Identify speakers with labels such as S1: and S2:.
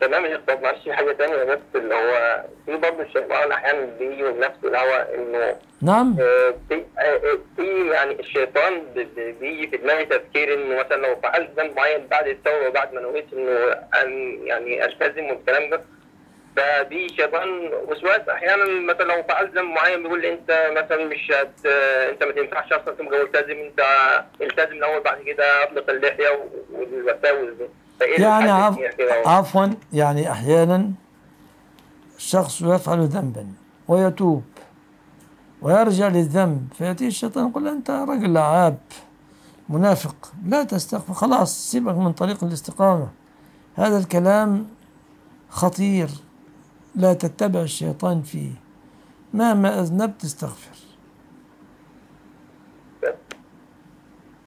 S1: تمام يا استاذ معلش في حاجه ثانيه بس اللي هو في برضه الشيطان احيانا بيجي من نفس الهوى انه
S2: نعم
S1: آه، في آه، آه، في يعني الشيطان ب- ب- بيجي في دماغي تفكير انه مثلا لو فعلت ذنب معين بعد التوبه وبعد ما نويت انه أن- يعني التزم والكلام ده فبيجي شيطان وسواس احيانا مثلا لو فعلت ذنب معين بيقول لي انت مثلا مش هت انت ما تنفعش اصلا تبقى ملتزم انت التزم الاول بعد كده اطلق اللحيه والوساوس دي فايه
S2: يعني
S1: الحل
S2: عف...
S1: فيها كده؟
S2: عفوا يعني أحيانا الشخص يفعل ذنبا ويتوب ويرجع للذنب فيأتي الشيطان يقول له أنت رجل لعاب منافق لا تستغفر خلاص سيبك من طريق الاستقامة هذا الكلام خطير لا تتبع الشيطان فيه مهما أذنبت استغفر